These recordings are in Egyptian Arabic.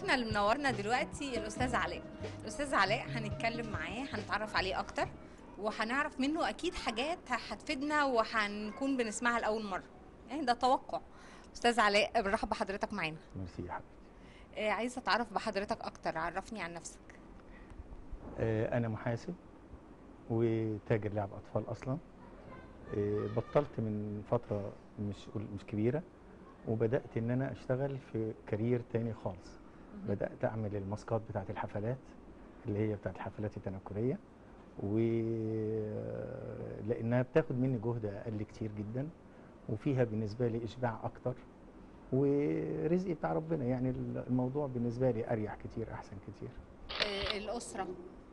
ضيفنا اللي منورنا دلوقتي الاستاذ علاء الاستاذ علاء هنتكلم معاه هنتعرف عليه اكتر وهنعرف منه اكيد حاجات هتفيدنا وهنكون بنسمعها لاول مره يعني ده توقع استاذ علاء برحب بحضرتك معانا ميرسي يا حبيبتي آه، عايزه اتعرف بحضرتك اكتر عرفني عن نفسك آه، انا محاسب وتاجر لعب اطفال اصلا آه، بطلت من فتره مش مش كبيره وبدات ان انا اشتغل في كارير تاني خالص بدات اعمل الماسكات بتاعه الحفلات اللي هي بتاعه الحفلات التنكريه و لانها بتاخد مني جهد اقل كتير جدا وفيها بالنسبه لي اشباع اكتر ورزقي بتاع ربنا يعني الموضوع بالنسبه لي اريح كتير احسن كتير آه، الاسره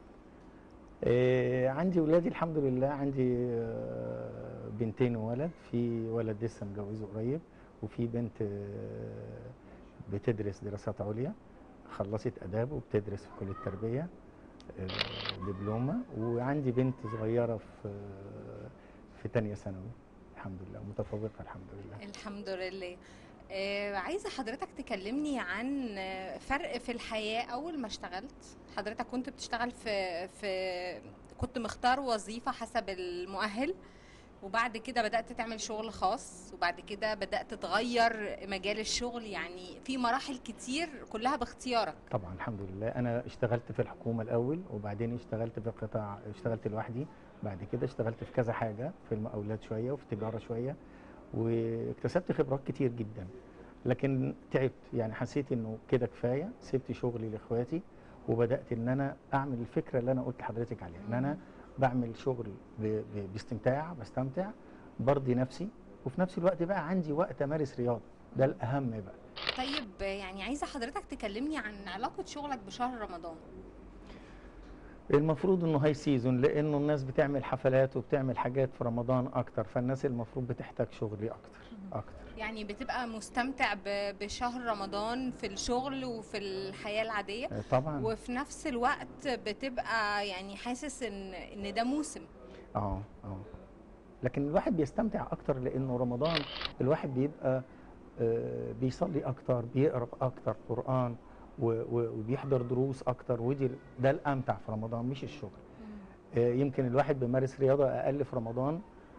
آه، عندي ولادي الحمد لله عندي آه، بنتين وولد في ولد لسه مجوزه قريب وفي بنت آه، بتدرس دراسات عليا خلصت اداب وبتدرس في كليه التربيه آه، دبلومه وعندي بنت صغيره في آه، في تانية ثانوي الحمد لله متفوقه الحمد لله الحمد لله آه، عايزه حضرتك تكلمني عن آه، فرق في الحياه اول ما اشتغلت حضرتك كنت بتشتغل في في كنت مختار وظيفه حسب المؤهل وبعد كده بدات تعمل شغل خاص وبعد كده بدات تغير مجال الشغل يعني في مراحل كتير كلها باختيارك طبعا الحمد لله انا اشتغلت في الحكومه الاول وبعدين اشتغلت في القطاع اشتغلت لوحدي بعد كده اشتغلت في كذا حاجه في المقاولات شويه وفي التجاره شويه واكتسبت خبرات كتير جدا لكن تعبت يعني حسيت انه كده كفايه سبت شغلي لاخواتي وبدات ان انا اعمل الفكره اللي انا قلت لحضرتك عليها ان انا بعمل شغل ب- ب- باستمتاع بستمتع برضي نفسي وفي نفس الوقت بقى عندي وقت امارس رياضه ده الاهم بقى طيب آه، يعني عايزه حضرتك تكلمني عن علاقه شغلك بشهر رمضان المفروض انه هاي سيزون لانه الناس بتعمل حفلات وبتعمل حاجات في رمضان اكتر فالناس المفروض بتحتاج شغلي اكتر اكتر يعني بتبقى مستمتع ب- بشهر رمضان في الشغل وفي الحياة العادية آه، طبعا وفي نفس الوقت بتبقى يعني حاسس ان ان ده موسم اه اه لكن الواحد بيستمتع اكتر لانه رمضان الواحد بيبقى آه، بيصلي اكتر بيقرا اكتر قران و- و- وبيحضر دروس اكتر ودي ده الامتع في رمضان مش الشغل آه، يمكن الواحد بيمارس رياضه اقل في رمضان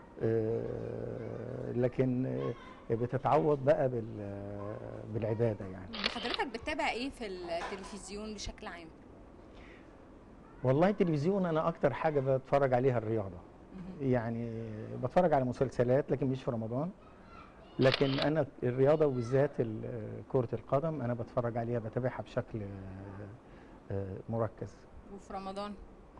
آه، لكن آه، بتتعوض بقى بال- بالعباده يعني حضرتك بتتابع ايه في التلفزيون بشكل عام والله التلفزيون انا اكتر حاجه بتفرج عليها الرياضه يعني بتفرج على مسلسلات لكن مش في رمضان لكن انا الرياضه وبالذات ال- كره القدم انا بتفرج عليها بتابعها بشكل آه، آه، مركز وفي رمضان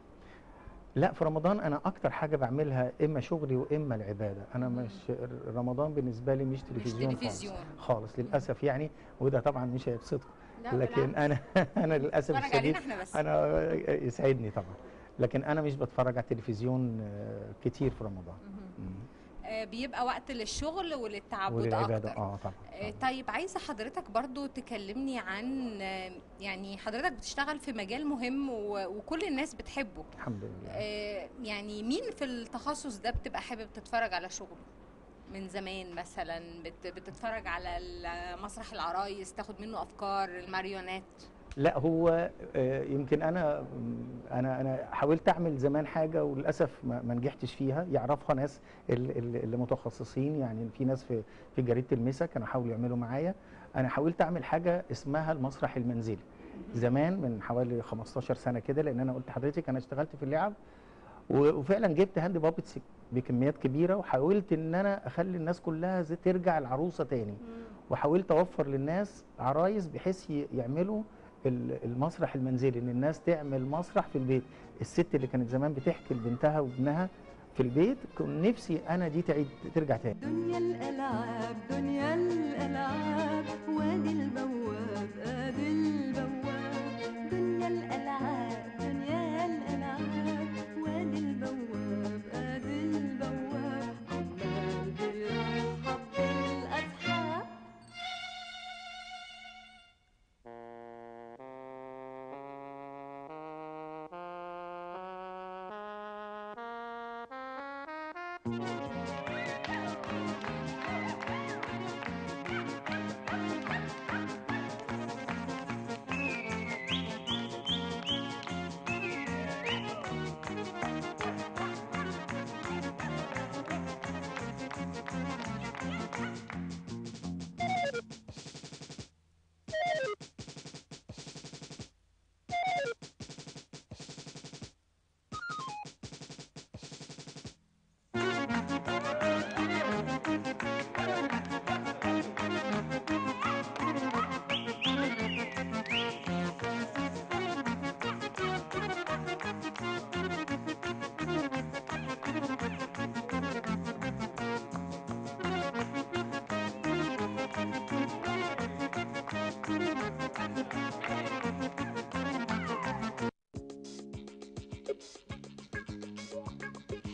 لا في رمضان انا اكتر حاجه بعملها اما شغلي واما العباده انا مم. مش رمضان بالنسبه لي مش تلفزيون, تلفزيون. خالص خالص للاسف يعني وده طبعا مش هيبسطكم لا لكن بالعكس. انا انا للاسف اتفرج علينا الشديد احنا بس انا يسعدني طبعا لكن انا مش بتفرج على التلفزيون آه، كتير في رمضان مهم. مم. آه، بيبقى وقت للشغل وللتعبد وللعباده اكتر اه طبعا آه، طبعاً. طيب عايزه حضرتك برضو تكلمني عن آه، يعني حضرتك بتشتغل في مجال مهم و- وكل الناس بتحبه الحمد لله آه، يعني مين في التخصص ده بتبقى حابب تتفرج على شغله من زمان مثلا بت- بتتفرج على ال- مسرح العرايس تاخد منه افكار الماريونات لا هو آه، يمكن انا انا انا حاولت اعمل زمان حاجه وللاسف ما ما نجحتش فيها يعرفها ناس ال- ال- اللي متخصصين يعني في ناس في في جريده المسا كانوا حاولوا يعملوا معايا انا حاولت اعمل حاجه اسمها المسرح المنزلي زمان من حوالي 15 سنه كده لان انا قلت لحضرتك انا اشتغلت في اللعب و- وفعلا جبت هاند بابتس بكميات كبيره وحاولت ان انا اخلي الناس كلها زي ترجع العروسه تاني وحاولت اوفر للناس عرايس بحيث ي- يعملوا ال- المسرح المنزلي ان الناس تعمل مسرح في البيت الست اللي كانت زمان بتحكي لبنتها وابنها في البيت كنت نفسي انا دي تعيد ترجع تاني دنيا الألعاب دنيا الألعاب وادي البواب ادي البواب دنيا الألعاب دنيا الألعاب وادي البواب ادي البواب عمال بيرحب بالأصحاب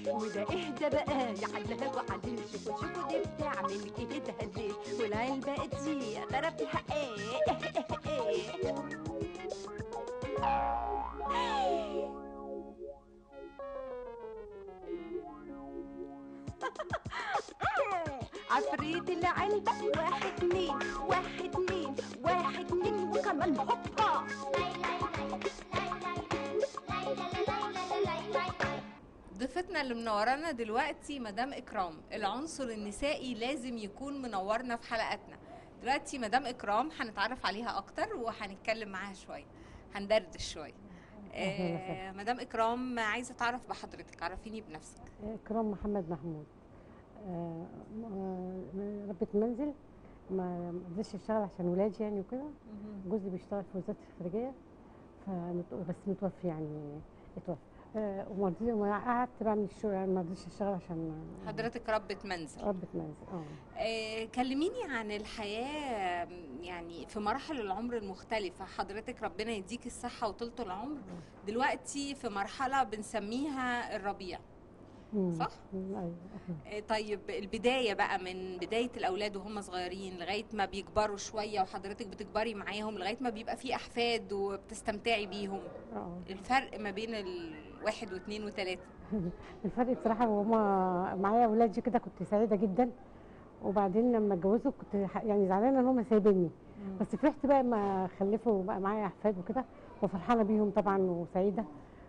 وده اهدى بقى يا حلاق وعليل شوفوا شوفوا دي بتعمل كده ليه والعلبة دي يا ترى فيها ايه عفريت العلبة واحد اتنين واحد اتنين واحد اتنين وكمان هوبا ضيفتنا اللي منورانا دلوقتي مدام اكرام العنصر النسائي لازم يكون منورنا في حلقاتنا دلوقتي مدام اكرام هنتعرف عليها اكتر وهنتكلم معاها شويه هندردش شويه أهلاً آه مدام اكرام عايزه اتعرف بحضرتك عرفيني بنفسك إكرام محمد محمود آه، م- ربة منزل ما ما قدرتش اشتغل عشان ولادي يعني وكده جوزي بيشتغل في وزارة الخارجية فمت- بس متوفي يعني اتوفى آه، وما رضيتش- وما قعدت بعمل الشغل يعني ما رضيتش اشتغل عشان حضرتك ربة منزل ربة منزل اه آه كلميني عن الحياه يعني في مراحل العمر المختلفه حضرتك ربنا يديك الصحه وطولة العمر دلوقتي في مرحله بنسميها الربيع مم. صح؟ مم، ايوه آه، طيب البداية بقى من بداية الأولاد وهم صغيرين لغاية ما بيكبروا شوية وحضرتك بتكبري معاهم لغاية ما بيبقى في أحفاد وبتستمتعي بيهم اه الفرق ما بين الواحد واثنين وثلاثة الفرق بصراحة وهما معايا ولادي كده كنت سعيدة جدا وبعدين لما اتجوزوا كنت ح- يعني زعلانة ان هم سايبيني بس فرحت بقى ما خلفوا وبقى معايا احفاد وكده وفرحانة بيهم طبعا وسعيدة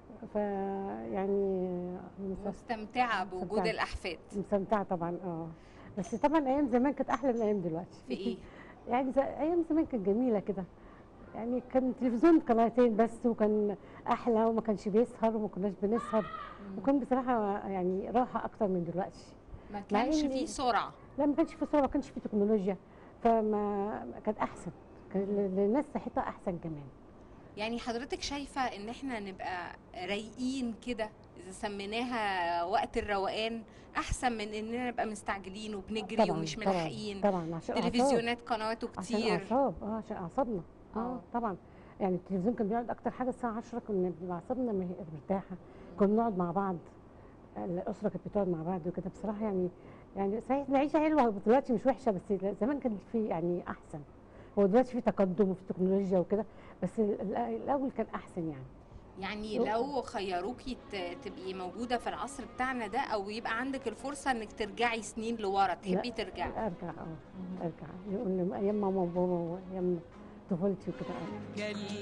فيعني مس- مستمتعة بوجود مستمتعة. الأحفاد مستمتعة طبعا اه بس طبعا ايام زمان كانت احلى من ايام دلوقتي في إيه؟ يعني زي ايام زمان كانت جميله كده يعني كان تلفزيون قناتين بس وكان احلى وما كانش بيسهر وما كناش بنسهر وكان بصراحه يعني راحه اكتر من دلوقتي ما مع كانش إن- فيه سرعة لا ما كانش في صور ما كانش في تكنولوجيا فما كانت احسن كان ل- للناس صحتها احسن كمان يعني حضرتك شايفة إن إحنا نبقى رايقين كده إذا سميناها وقت الروقان أحسن من إننا نبقى مستعجلين وبنجري طبعا ومش طبعا ملحقين طبعا عشان أعصاب. تلفزيونات قنواته عشان كتير اعصاب اه عشان اعصابنا آه. اه طبعا يعني التلفزيون كان بيقعد اكتر حاجه الساعه 10 كنا بنبقى اعصابنا مه- مرتاحه كنا بنقعد مع بعض الاسره كانت بتقعد مع بعض وكده بصراحه يعني يعني صحيح العيشه حلوه دلوقتي مش وحشه بس زمان كان في يعني احسن هو دلوقتي في تقدم وفي تكنولوجيا وكده بس ال- ال- الاول كان احسن يعني يعني لو خيروكي ت- تبقي موجودة في العصر بتاعنا ده أو يبقى عندك الفرصة إنك ترجعي سنين لورا تحبي ترجعي ارجع اه ارجع يقول ايام ماما وبابا وايام طفولتي وكده آه.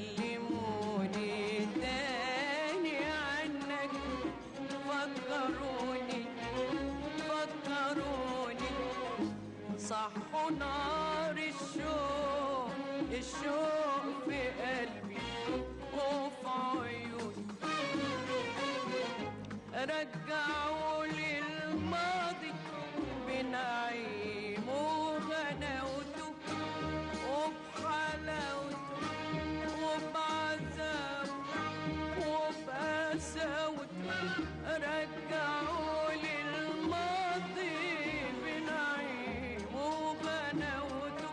كلموني تاني عنك فكروني فكروني صحوا نار الشوق الشوق في قلبي وفي عيوني رجعوا لي الماضي بنعيم وغناوته وبحلاوته وبعذاب وبقساوة رجعوا لي الماضي بنعيم وغناوته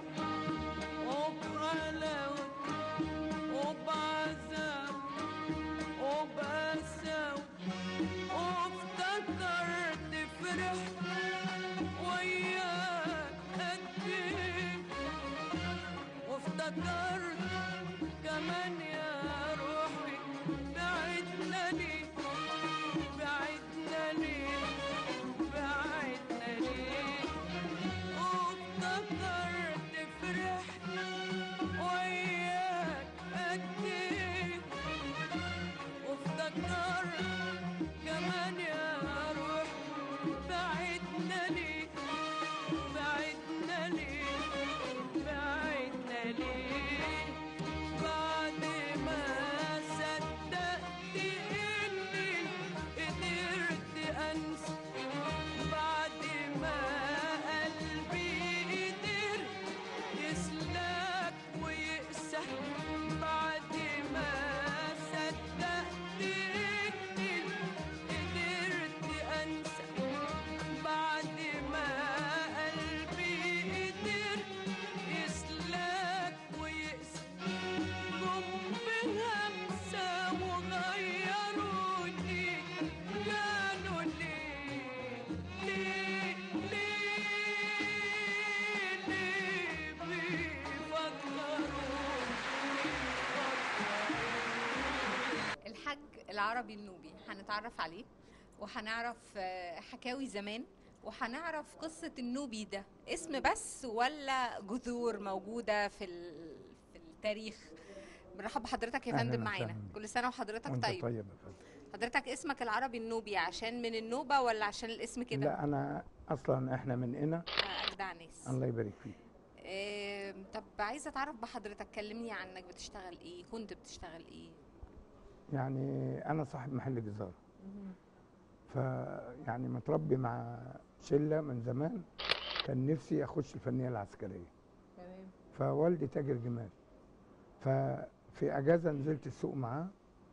وبحلاوته وبعذاب وبقساوة وافتكروني العربي النوبي هنتعرف عليه وهنعرف آه، حكاوي زمان وهنعرف قصة النوبي ده اسم بس ولا جذور موجودة في ال- في التاريخ بنرحب بحضرتك يا أهلاً فندم معانا وسهلاً. كل سنة وحضرتك وانت طيب طيب يا فندم حضرتك اسمك العربي النوبي عشان من النوبة ولا عشان الاسم كده؟ لا انا اصلا احنا من هنا آه، أجدع ناس الله يبارك فيك آه، طب عايزة أتعرف بحضرتك كلمني عنك بتشتغل إيه كنت بتشتغل إيه؟ يعني انا صاحب محل جزار فيعني متربي مع شله من زمان كان نفسي اخش الفنيه العسكريه تمام فوالدي تاجر جمال ففي اجازه نزلت السوق معاه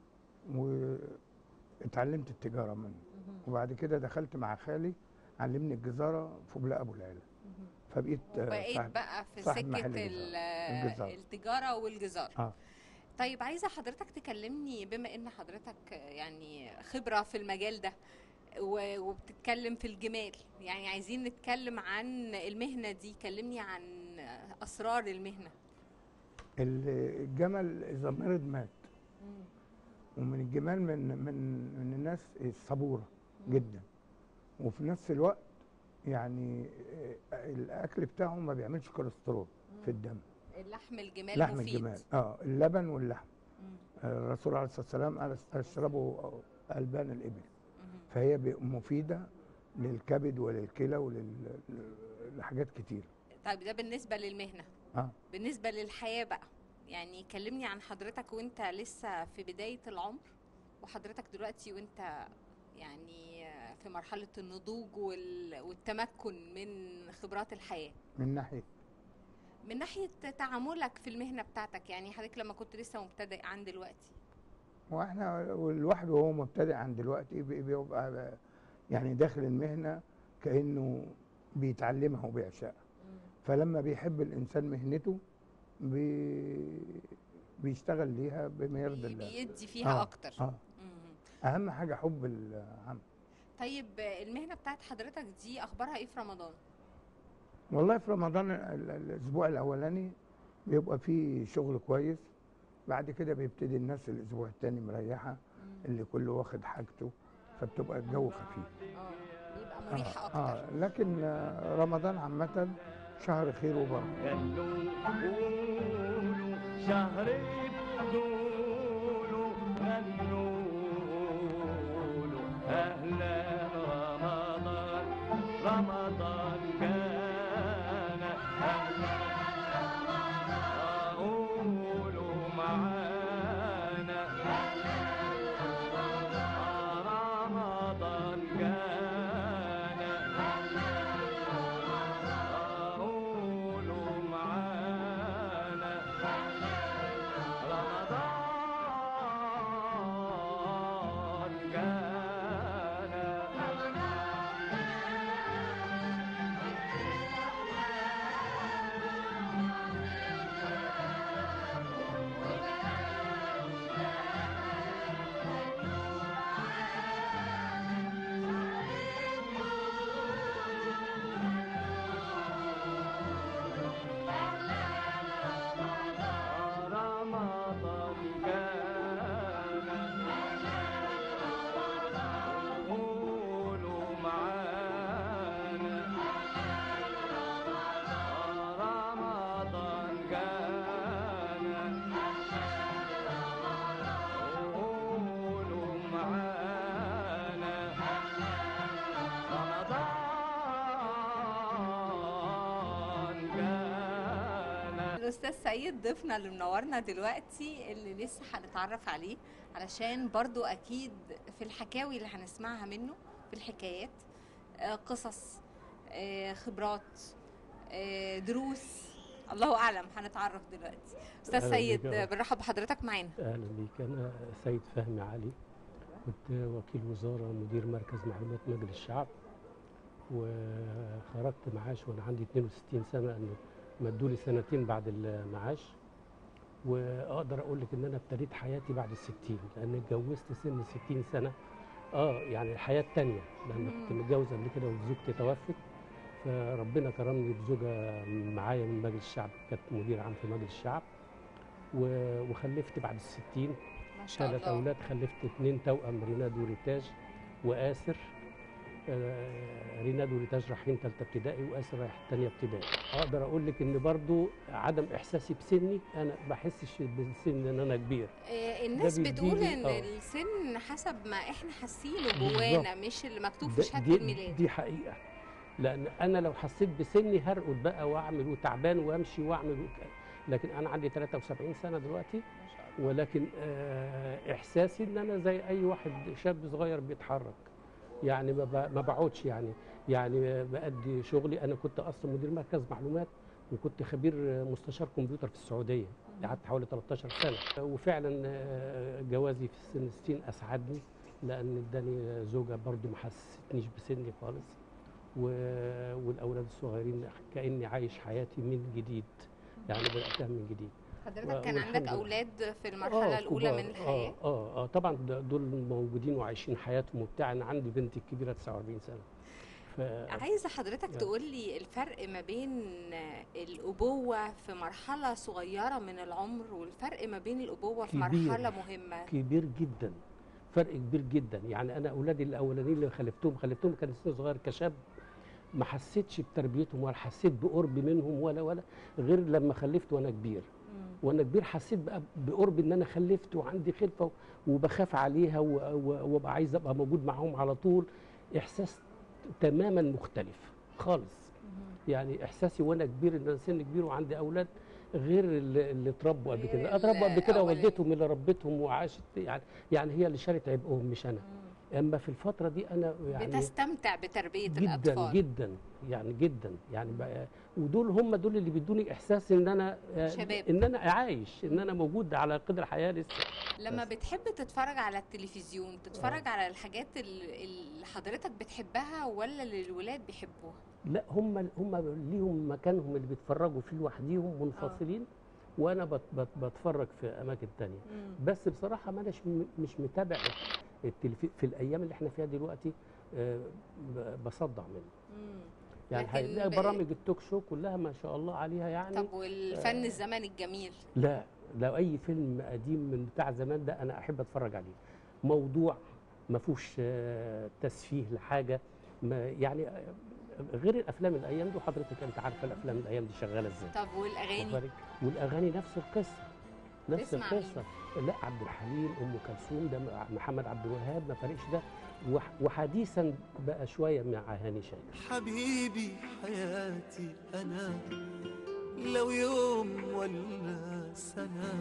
واتعلمت التجاره منه وبعد كده دخلت مع خالي علمني الجزاره في بلاء ابو العيله فبقيت آه، وبقيت صاحب- بقى في صاحب سكة محل ال- جزار. الجزار. التجارة والجزار اه طيب عايزة حضرتك تكلمني بما ان حضرتك يعني خبرة في المجال ده و- وبتتكلم في الجمال يعني عايزين نتكلم عن المهنة دي كلمني عن أسرار المهنة ال- الجمل اذا مرض مات ومن الجمال من من من الناس الصبوره جدا وفي نفس الوقت يعني آه، الاكل بتاعهم ما بيعملش كوليسترول في الدم اللحم الجمال لحم مفيد الجمال اه اللبن واللحم مم. آه، الرسول عليه الصلاه والسلام قال اشربوا البان الابل مم. فهي ب- مفيده للكبد وللكلى ولحاجات كتير طيب ده بالنسبة للمهنة اه بالنسبة للحياة بقى يعني كلمني عن حضرتك وانت لسه في بداية العمر وحضرتك دلوقتي وانت يعني في مرحلة النضوج وال- والتمكن من خبرات الحياة من ناحيه من ناحية تعاملك في المهنة بتاعتك يعني حضرتك لما كنت لسه مبتدئ عن دلوقتي واحنا والواحد وهو مبتدئ عن دلوقتي بي- بيبقى يعني داخل المهنه كانه بيتعلمها وبيعشقها فلما بيحب الانسان مهنته بي بيشتغل ليها بما يرضي بي- الله بيدي فيها آه، أكتر اه مم. اهم حاجه حب العمل طيب المهنة بتاعت حضرتك دي أخبارها إيه في رمضان؟ والله في رمضان ال- ال- الاسبوع الاولاني بيبقى فيه شغل كويس بعد كده بيبتدي الناس الاسبوع الثاني مريحه اللي كله واخد حاجته فبتبقى الجو خفيف اه يبقى مريحة أكتر آه لكن آه، رمضان عامة شهر خير وبركة غنوا قولوا شهر الدول غنوا قولوا أهلا رمضان رمضان كان أهلا رمضان قولوا معانا رمضان كان قولوا معانا رمضان كان رمضان كان قولوا معانا رمضان كان قولوا معانا رمضان كان الاستاذ سيد ضيفنا اللي منورنا دلوقتي اللي لسه هنتعرف عليه علشان برضو اكيد في الحكاوي اللي هنسمعها منه في الحكايات آه، قصص آه، خبرات آه، دروس الله اعلم هنتعرف دلوقتي استاذ أهلا سيد بيك يا رب. بنرحب بحضرتك معانا اهلا بيك انا سيد فهمي علي كنت وكيل وزاره مدير مركز معلومات مجلس الشعب وخرجت معاش وانا عندي 62 سنه انه مدوا لي سنتين بعد المعاش واقدر اقول لك ان انا ابتديت حياتي بعد الستين لان اتجوزت سن 60 سنه اه يعني الحياه التانية لان كنت متجوز قبل كده وزوجتي توفت فربنا كرمني بزوجه معايا من مجلس الشعب كانت مدير عام في مجلس الشعب و- وخلفت بعد الستين ما شاء ثلاث الله اولاد خلفت اثنين توأم ريناد وريتاج وآسر آه، ريناد وريتاج رايحين ثالثه ابتدائي وآسر رايح ثانيه ابتدائي اقدر اقول لك ان برضو عدم احساسي بسني انا ما بحسش بالسن ان انا كبير آه، الناس بيديني- بتقول ان آه. السن حسب ما احنا حاسينه بالظبط. جوانا مش اللي مكتوب في ده- شهاده دي, الميلاد دي حقيقه لان انا لو حسيت بسني هرقد بقى واعمل وتعبان وامشي واعمل وك... لكن انا عندي 73 سنه دلوقتي ما شاء الله ولكن آه، احساسي ان انا زي اي واحد شاب صغير بيتحرك يعني ما ب- ما بقعدش يعني يعني بأدي شغلي انا كنت اصلا مدير مركز معلومات وكنت خبير مستشار كمبيوتر في السعوديه قعدت حوالي 13 سنه وفعلا آه، جوازي في سن 60 اسعدني لان اداني زوجه برضو ما حسستنيش بسني خالص و- والاولاد الصغيرين كاني عايش حياتي من جديد يعني بداتها من جديد حضرتك كان والحمد عندك لله. اولاد في المرحله الاولى كبار. من الحياه اه اه, آه طبعا ده- دول موجودين وعايشين حياتهم وبتاع انا عندي بنتي الكبيره 49 سنه ف عايزه حضرتك يعني. تقول لي الفرق ما بين الابوه في مرحله صغيره من العمر والفرق ما بين الابوه في كبير. مرحله مهمه كبير جدا فرق كبير جدا يعني انا اولادي الاولانيين اللي خلفتهم خلفتهم كان سن صغير كشاب ما حسيتش بتربيتهم ولا حسيت بقرب منهم ولا ولا غير لما خلفت وانا كبير وانا كبير حسيت بقى بقرب ان انا خلفت وعندي خلفه وبخاف عليها و- و- وابقى عايز ابقى موجود معاهم على طول احساس تماما مختلف خالص يعني احساسي وانا كبير ان انا سن كبير وعندي اولاد غير اللي, اللي اتربوا قبل غير كده اتربوا قبل كده الأولاني. والدتهم اللي ربتهم وعاشت يعني يعني هي اللي شالت عبئهم مش انا اما في الفتره دي انا يعني بتستمتع بتربيه جدا الاطفال جدا يعني جدا يعني بقى ودول هم دول اللي بيدوني احساس ان انا آه، شباب. ان انا عايش ان انا موجود على قدر الحياه لسه لما بس. بتحب تتفرج على التلفزيون تتفرج على الحاجات ال- اللي حضرتك بتحبها ولا اللي الولاد بيحبوها لا هم هم ليهم مكانهم اللي بيتفرجوا فيه لوحديهم منفصلين وانا بت بت بتفرج في اماكن تانية بس بصراحه ما اناش م- مش متابع التلفي في الايام اللي احنا فيها دلوقتي آه، ب- بصدع منه يعني لكن هتلاقي ب- برامج التوك شو كلها ما شاء الله عليها يعني طب والفن الزمني الجميل لا لو اي فيلم قديم من بتاع زمان ده انا احب اتفرج عليه موضوع ما فيهوش آه، تسفيه لحاجه ما يعني آه، غير الافلام الايام دي وحضرتك انت عارفه الافلام الايام دي شغاله ازاي طب والاغاني واخد بالك؟ والاغاني نفس القصه نفس تسمع مين؟ القصه لا عبد الحليم ام كلثوم ده محمد عبد الوهاب ما فرقش ده وح- وحديثا بقى شويه مع هاني شاكر حبيبي حياتي أنا لو يوم ولا سنة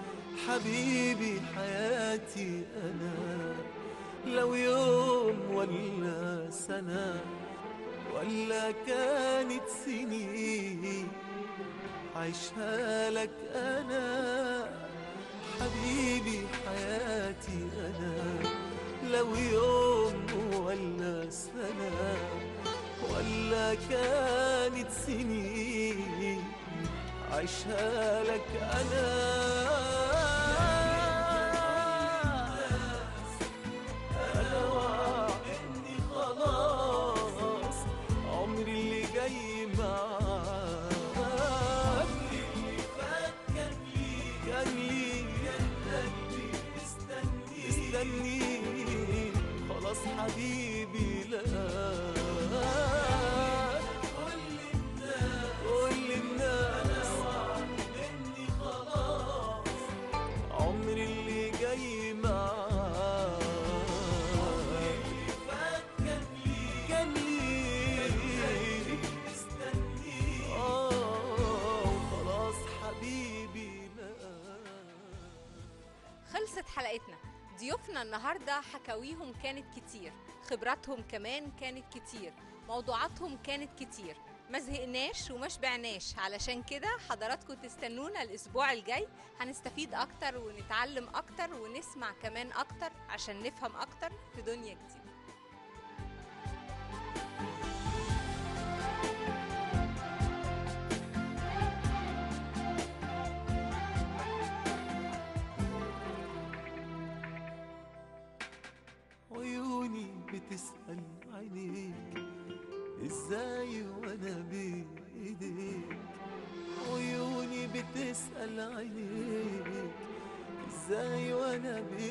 حبيبي حياتي أنا لو يوم ولا سنة ولا كانت سنين عيشها لك أنا حبيبي حياتي أنا لو يوم ولا سنة ولا كانت سنين عيشها لك أنا أنا واعي إني خلاص عمري اللي جاي معاك اللي فات كان لي كان لي كان لي استني استني خلاص حبيبي لا كل الناس كل الناس مني خلاص عمري اللي جاي معاك كان لي كان لي استني اه وخلاص حبيبي لا خلصت حلقتنا ضيوفنا النهارده حكاويهم كانت كتير خبراتهم كمان كانت كتير موضوعاتهم كانت كتير ما زهقناش وما شبعناش علشان كده حضراتكم تستنونا الاسبوع الجاي هنستفيد اكتر ونتعلم اكتر ونسمع كمان اكتر عشان نفهم اكتر في دنيا جديده عيوني بتسأل عينيك ازاي وانا بين ايديك عيوني بتسأل عينيك ازاي وانا بين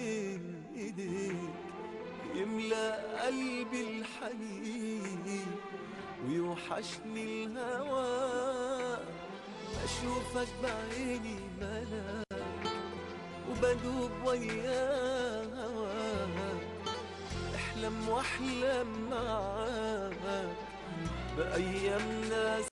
وحشني الهوى أشوفك بعيني ملاك وبدوب ويا هواك احلم واحلم معاك بأيامنا